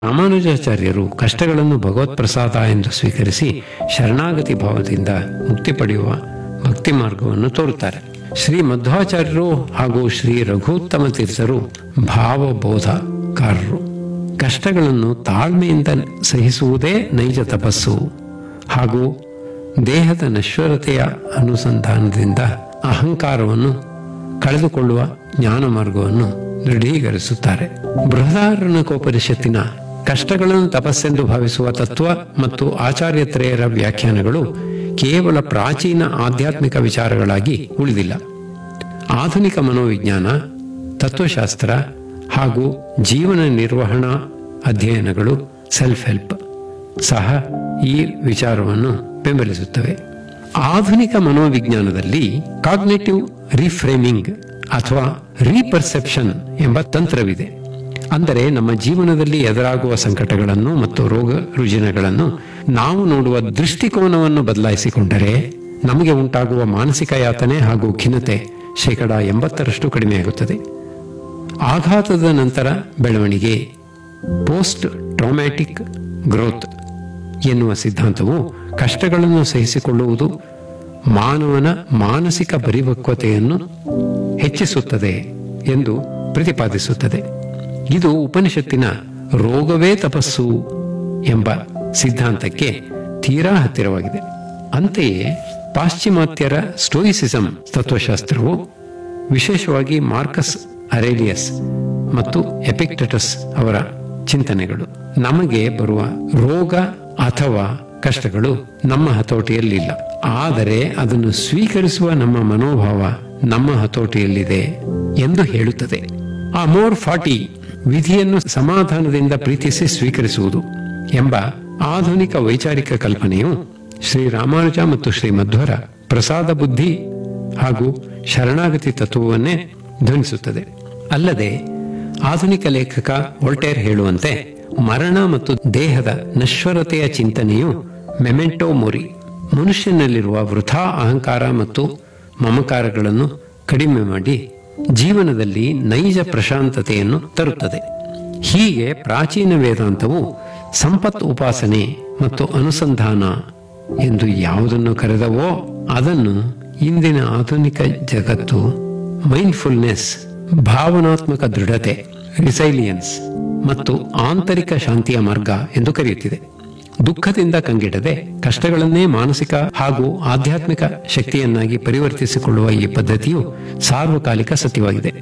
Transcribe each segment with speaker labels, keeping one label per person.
Speaker 1: ರಾಮಾನುಜಾಚಾರ್ಯರು ಕಷ್ಟಗಳನ್ನು ಭಗವತ್ ಪ್ರಸಾದ ಎಂದು ಸ್ವೀಕರಿಸಿ ಶರಣಾಗತಿ ಭಾವದಿಂದ ಮುಕ್ತಿ ಪಡೆಯುವ ಭಕ್ತಿ ಮಾರ್ಗವನ್ನು ತೋರುತ್ತಾರೆ ಶ್ರೀ ಮಧ್ವಾಚಾರ್ಯರು ಹಾಗೂ ಶ್ರೀ ರಘುತ್ತಮ ತೀರ್ಥರು ಭಾವಬೋಧಕಾರರು ಕಷ್ಟಗಳನ್ನು ತಾಳ್ಮೆಯಿಂದ ಸಹಿಸುವುದೇ ನೈಜ ತಪಸ್ಸು ಹಾಗೂ ದೇಹದ ನಶ್ವರತೆಯ ಅನುಸಂಧಾನದಿಂದ ಅಹಂಕಾರವನ್ನು ಕಳೆದುಕೊಳ್ಳುವ ಜ್ಞಾನ ಮಾರ್ಗವನ್ನು ದೃಢೀಕರಿಸುತ್ತಾರೆ ಬೃಹದಾರಣ್ಯಕೋಪನಿಷತ್ತಿನ ಕಷ್ಟಗಳನ್ನು ತಪಸ್ಸೆಂದು ಭಾವಿಸುವ ತತ್ವ ಮತ್ತು ಆಚಾರ್ಯತ್ರಯರ ವ್ಯಾಖ್ಯಾನಗಳು ಕೇವಲ ಪ್ರಾಚೀನ ಆಧ್ಯಾತ್ಮಿಕ ವಿಚಾರಗಳಾಗಿ ಉಳಿದಿಲ್ಲ ಆಧುನಿಕ ಮನೋವಿಜ್ಞಾನ ತತ್ವಶಾಸ್ತ್ರ ಹಾಗೂ ಜೀವನ ನಿರ್ವಹಣಾ ಅಧ್ಯಯನಗಳು ಸೆಲ್ಫ್ ಹೆಲ್ಪ್ ಸಹ ಈ ವಿಚಾರವನ್ನು ಬೆಂಬಲಿಸುತ್ತವೆ ಆಧುನಿಕ ಮನೋವಿಜ್ಞಾನದಲ್ಲಿ ಕಾಗ್ನೇಟಿವ್ ರಿಫ್ರೇಮಿಂಗ್ ಅಥವಾ ರೀಪರ್ಸೆಪ್ಷನ್ ಎಂಬ ತಂತ್ರವಿದೆ ಅಂದರೆ ನಮ್ಮ ಜೀವನದಲ್ಲಿ ಎದುರಾಗುವ ಸಂಕಟಗಳನ್ನು ಮತ್ತು ರೋಗ ರುಜಿನಗಳನ್ನು ನಾವು ನೋಡುವ ದೃಷ್ಟಿಕೋನವನ್ನು ಬದಲಾಯಿಸಿಕೊಂಡರೆ ನಮಗೆ ಉಂಟಾಗುವ ಮಾನಸಿಕ ಯಾತನೆ ಹಾಗೂ ಖಿನ್ನತೆ ಶೇಕಡ ಎಂಬತ್ತರಷ್ಟು ಕಡಿಮೆಯಾಗುತ್ತದೆ ಆಘಾತದ ನಂತರ ಬೆಳವಣಿಗೆ ಪೋಸ್ಟ್ ಟ್ರಾಮ್ಯಾಟಿಕ್ ಗ್ರೋತ್ ಎನ್ನುವ ಸಿದ್ಧಾಂತವು ಕಷ್ಟಗಳನ್ನು ಸಹಿಸಿಕೊಳ್ಳುವುದು ಮಾನವನ ಮಾನಸಿಕ ಪರಿಪಕ್ವತೆಯನ್ನು ಹೆಚ್ಚಿಸುತ್ತದೆ ಎಂದು ಪ್ರತಿಪಾದಿಸುತ್ತದೆ ಇದು ಉಪನಿಷತ್ತಿನ ರೋಗವೇ ತಪಸ್ಸು ಎಂಬ ಸಿದ್ಧಾಂತಕ್ಕೆ ತೀರಾ ಹತ್ತಿರವಾಗಿದೆ ಅಂತೆಯೇ ಪಾಶ್ಚಿಮಾತ್ಯರ ಸ್ಟೋಯಿಸಿಸಂ ತತ್ವಶಾಸ್ತ್ರವು ವಿಶೇಷವಾಗಿ ಮಾರ್ಕಸ್ ಅರೇಲಿಯಸ್ ಮತ್ತು ಎಪಿಕ್ಟಟಸ್ ಅವರ ಚಿಂತನೆಗಳು ನಮಗೆ ಬರುವ ರೋಗ ಅಥವಾ ಕಷ್ಟಗಳು ನಮ್ಮ ಹತೋಟಿಯಲ್ಲಿಲ್ಲ ಆದರೆ ಅದನ್ನು ಸ್ವೀಕರಿಸುವ ನಮ್ಮ ಮನೋಭಾವ ನಮ್ಮ ಹತೋಟಿಯಲ್ಲಿದೆ ಎಂದು ಹೇಳುತ್ತದೆ ಆ ಮೋರ್ ಫಾರ್ಟಿ ವಿಧಿಯನ್ನು ಸಮಾಧಾನದಿಂದ ಪ್ರೀತಿಸಿ ಸ್ವೀಕರಿಸುವುದು ಎಂಬ ಆಧುನಿಕ ವೈಚಾರಿಕ ಕಲ್ಪನೆಯು ಶ್ರೀ ರಾಮಾನುಜ ಮತ್ತು ಶ್ರೀ ಮಧ್ವರ ಪ್ರಸಾದ ಬುದ್ಧಿ ಹಾಗೂ ಶರಣಾಗತಿ ತತ್ವವನ್ನೇ ಧ್ವನಿಸುತ್ತದೆ ಅಲ್ಲದೆ ಆಧುನಿಕ ಲೇಖಕ ವೋಲ್ಟೇರ್ ಹೇಳುವಂತೆ ಮರಣ ಮತ್ತು ದೇಹದ ನಶ್ವರತೆಯ ಚಿಂತನೆಯು ಮೆಮೆಂಟೋ ಮೊರಿ ಮನುಷ್ಯನಲ್ಲಿರುವ ವೃಥಾ ಅಹಂಕಾರ ಮತ್ತು ಮಮಕಾರಗಳನ್ನು ಕಡಿಮೆ ಮಾಡಿ ಜೀವನದಲ್ಲಿ ನೈಜ ಪ್ರಶಾಂತತೆಯನ್ನು ತರುತ್ತದೆ ಹೀಗೆ ಪ್ರಾಚೀನ ವೇದಾಂತವು ಸಂಪತ್ ಉಪಾಸನೆ ಮತ್ತು ಅನುಸಂಧಾನ ಎಂದು ಯಾವುದನ್ನು ಕರೆದವೋ ಅದನ್ನು ಇಂದಿನ ಆಧುನಿಕ ಜಗತ್ತು ಮೈಂಡ್ಫುಲ್ನೆಸ್ ಭಾವನಾತ್ಮಕ ದೃಢತೆ ರಿಸೈಲಿಯನ್ಸ್ ಮತ್ತು ಆಂತರಿಕ ಶಾಂತಿಯ ಮಾರ್ಗ ಎಂದು ಕರೆಯುತ್ತಿದೆ ದುಃಖದಿಂದ ಕಂಗೆಡದೆ ಕಷ್ಟಗಳನ್ನೇ ಮಾನಸಿಕ ಹಾಗೂ ಆಧ್ಯಾತ್ಮಿಕ ಶಕ್ತಿಯನ್ನಾಗಿ ಪರಿವರ್ತಿಸಿಕೊಳ್ಳುವ ಈ ಪದ್ಧತಿಯು ಸಾರ್ವಕಾಲಿಕ ಸತ್ಯವಾಗಿದೆ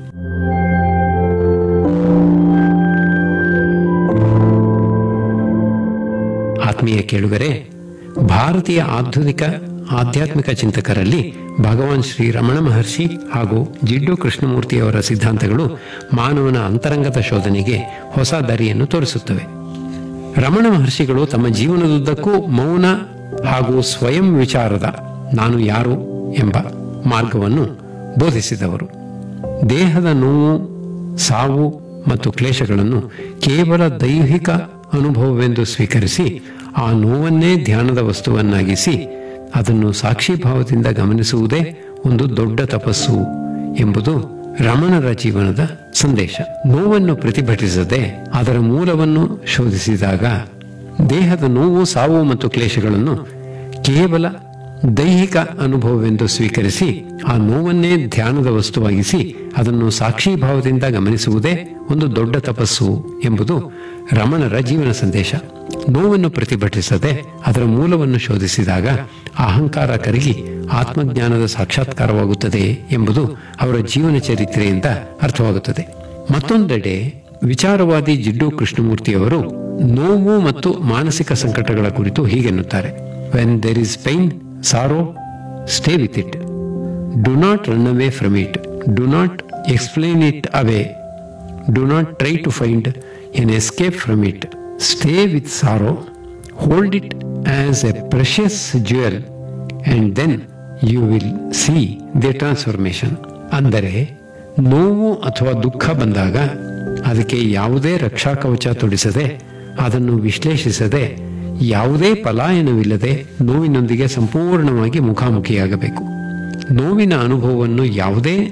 Speaker 1: ಆತ್ಮೀಯ ಕೇಳುಗರೆ ಭಾರತೀಯ ಆಧುನಿಕ ಆಧ್ಯಾತ್ಮಿಕ ಚಿಂತಕರಲ್ಲಿ ಭಗವಾನ್ ಶ್ರೀ ರಮಣ ಮಹರ್ಷಿ ಹಾಗೂ ಜಿಡ್ಡು ಕೃಷ್ಣಮೂರ್ತಿಯವರ ಸಿದ್ಧಾಂತಗಳು ಮಾನವನ ಅಂತರಂಗದ ಶೋಧನೆಗೆ ಹೊಸ ದಾರಿಯನ್ನು ತೋರಿಸುತ್ತವೆ ರಮಣ ಮಹರ್ಷಿಗಳು ತಮ್ಮ ಜೀವನದುದ್ದಕ್ಕೂ ಮೌನ ಹಾಗೂ ಸ್ವಯಂ ವಿಚಾರದ ನಾನು ಯಾರು ಎಂಬ ಮಾರ್ಗವನ್ನು ಬೋಧಿಸಿದವರು ದೇಹದ ನೋವು ಸಾವು ಮತ್ತು ಕ್ಲೇಶಗಳನ್ನು ಕೇವಲ ದೈಹಿಕ ಅನುಭವವೆಂದು ಸ್ವೀಕರಿಸಿ ಆ ನೋವನ್ನೇ ಧ್ಯಾನದ ವಸ್ತುವನ್ನಾಗಿಸಿ ಅದನ್ನು ಸಾಕ್ಷಿಭಾವದಿಂದ ಗಮನಿಸುವುದೇ ಒಂದು ದೊಡ್ಡ ತಪಸ್ಸು ಎಂಬುದು ರಮಣರ ಜೀವನದ ಸಂದೇಶ ನೋವನ್ನು ಪ್ರತಿಭಟಿಸದೆ ಅದರ ಮೂಲವನ್ನು ಶೋಧಿಸಿದಾಗ ದೇಹದ ನೋವು ಸಾವು ಮತ್ತು ಕ್ಲೇಶಗಳನ್ನು ಕೇವಲ ದೈಹಿಕ ಅನುಭವವೆಂದು ಸ್ವೀಕರಿಸಿ ಆ ನೋವನ್ನೇ ಧ್ಯಾನದ ವಸ್ತುವಾಗಿಸಿ ಅದನ್ನು ಸಾಕ್ಷಿಭಾವದಿಂದ ಗಮನಿಸುವುದೇ ಒಂದು ದೊಡ್ಡ ತಪಸ್ಸು ಎಂಬುದು ರಮಣರ ಜೀವನ ಸಂದೇಶ ನೋವನ್ನು ಪ್ರತಿಭಟಿಸದೆ ಅದರ ಮೂಲವನ್ನು ಶೋಧಿಸಿದಾಗ ಅಹಂಕಾರ ಕರಗಿ ಆತ್ಮಜ್ಞಾನದ ಸಾಕ್ಷಾತ್ಕಾರವಾಗುತ್ತದೆ ಎಂಬುದು ಅವರ ಜೀವನ ಚರಿತ್ರೆಯಿಂದ ಅರ್ಥವಾಗುತ್ತದೆ ಮತ್ತೊಂದೆಡೆ ವಿಚಾರವಾದಿ ಜಿಡ್ಡು ಕೃಷ್ಣಮೂರ್ತಿಯವರು ನೋವು ಮತ್ತು ಮಾನಸಿಕ ಸಂಕಟಗಳ ಕುರಿತು ಹೀಗೆನ್ನುತ್ತಾರೆ when there is pain sorrow stay with it do not run away from it do not explain it away do not try to find an escape from it stay with sorrow hold it as a precious jewel and then you will see the transformation ಅಂದರೆ ನೋವು ಅಥವಾ ದುಃಖ ಬಂದಾಗ ಅದಕ್ಕೆ ಯಾವುದೇ ರಕ್ಷಾ ಕವಚ ತೊಡಿಸದೆ ಅದನ್ನು ವಿಶ್ಲೇಷಿಸದೆ ಯಾವುದೇ ಪಲಾಯನವಿಲ್ಲದೆ ನೋವಿನೊಂದಿಗೆ ಸಂಪೂರ್ಣವಾಗಿ ಮುಖಾಮುಖಿಯಾಗಬೇಕು ನೋವಿನ ಅನುಭವವನ್ನು ಯಾವುದೇ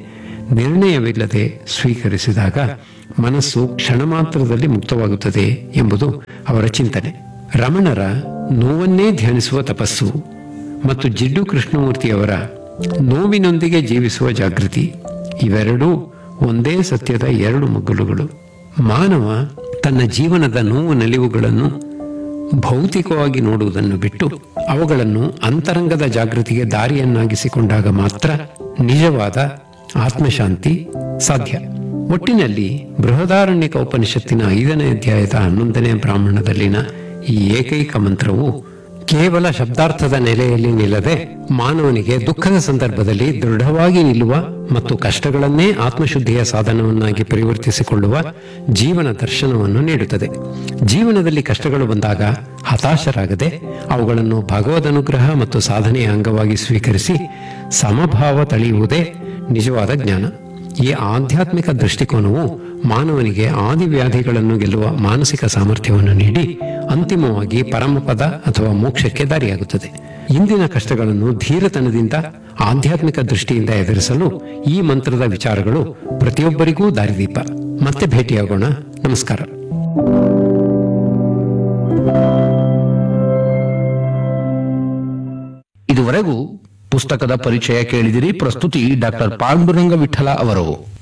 Speaker 1: ನಿರ್ಣಯವಿಲ್ಲದೆ ಸ್ವೀಕರಿಸಿದಾಗ ಮನಸ್ಸು ಕ್ಷಣ ಮಾತ್ರದಲ್ಲಿ ಮುಕ್ತವಾಗುತ್ತದೆ ಎಂಬುದು ಅವರ ಚಿಂತನೆ ರಮಣರ ನೋವನ್ನೇ ಧ್ಯಾನಿಸುವ ತಪಸ್ಸು ಮತ್ತು ಜಿಡ್ಡು ಕೃಷ್ಣಮೂರ್ತಿಯವರ ನೋವಿನೊಂದಿಗೆ ಜೀವಿಸುವ ಜಾಗೃತಿ ಇವೆರಡೂ ಒಂದೇ ಸತ್ಯದ ಎರಡು ಮಗ್ಗಲುಗಳು ಮಾನವ ತನ್ನ ಜೀವನದ ನೋವು ನಲಿವುಗಳನ್ನು ಭೌತಿಕವಾಗಿ ನೋಡುವುದನ್ನು ಬಿಟ್ಟು ಅವುಗಳನ್ನು ಅಂತರಂಗದ ಜಾಗೃತಿಗೆ ದಾರಿಯನ್ನಾಗಿಸಿಕೊಂಡಾಗ ಮಾತ್ರ ನಿಜವಾದ ಆತ್ಮಶಾಂತಿ ಸಾಧ್ಯ ಒಟ್ಟಿನಲ್ಲಿ ಬೃಹದಾರಣ್ಯಕ ಉಪನಿಷತ್ತಿನ ಐದನೇ ಅಧ್ಯಾಯದ ಹನ್ನೊಂದನೇ ಬ್ರಾಹ್ಮಣದಲ್ಲಿನ ಈ ಏಕೈಕ ಮಂತ್ರವು ಕೇವಲ ಶಬ್ದಾರ್ಥದ ನೆಲೆಯಲ್ಲಿ ನಿಲ್ಲದೆ ಮಾನವನಿಗೆ ದುಃಖದ ಸಂದರ್ಭದಲ್ಲಿ ದೃಢವಾಗಿ ನಿಲ್ಲುವ ಮತ್ತು ಕಷ್ಟಗಳನ್ನೇ ಆತ್ಮಶುದ್ಧಿಯ ಸಾಧನವನ್ನಾಗಿ ಪರಿವರ್ತಿಸಿಕೊಳ್ಳುವ ಜೀವನ ದರ್ಶನವನ್ನು ನೀಡುತ್ತದೆ ಜೀವನದಲ್ಲಿ ಕಷ್ಟಗಳು ಬಂದಾಗ ಹತಾಶರಾಗದೆ ಅವುಗಳನ್ನು ಭಗವದ್ ಅನುಗ್ರಹ ಮತ್ತು ಸಾಧನೆಯ ಅಂಗವಾಗಿ ಸ್ವೀಕರಿಸಿ ಸಮಭಾವ ತಳೆಯುವುದೇ ನಿಜವಾದ ಜ್ಞಾನ ಈ ಆಧ್ಯಾತ್ಮಿಕ ದೃಷ್ಟಿಕೋನವು ಮಾನವನಿಗೆ ಆದಿವ್ಯಾಧಿಗಳನ್ನು ಗೆಲ್ಲುವ ಮಾನಸಿಕ ಸಾಮರ್ಥ್ಯವನ್ನು ನೀಡಿ ಅಂತಿಮವಾಗಿ ಪರಮಪದ ಅಥವಾ ಮೋಕ್ಷಕ್ಕೆ ದಾರಿಯಾಗುತ್ತದೆ ಇಂದಿನ ಕಷ್ಟಗಳನ್ನು ಧೀರತನದಿಂದ ಆಧ್ಯಾತ್ಮಿಕ ದೃಷ್ಟಿಯಿಂದ ಎದುರಿಸಲು ಈ ಮಂತ್ರದ ವಿಚಾರಗಳು ಪ್ರತಿಯೊಬ್ಬರಿಗೂ ದಾರಿದೀಪ ಮತ್ತೆ ಭೇಟಿಯಾಗೋಣ ನಮಸ್ಕಾರ
Speaker 2: ಇದುವರೆಗೂ ಪುಸ್ತಕದ ಪರಿಚಯ ಕೇಳಿದಿರಿ ಪ್ರಸ್ತುತಿ ಡಾಕ್ಟರ್ ಪಾಂಡುರಂಗ ವಿಠಲ ಅವರು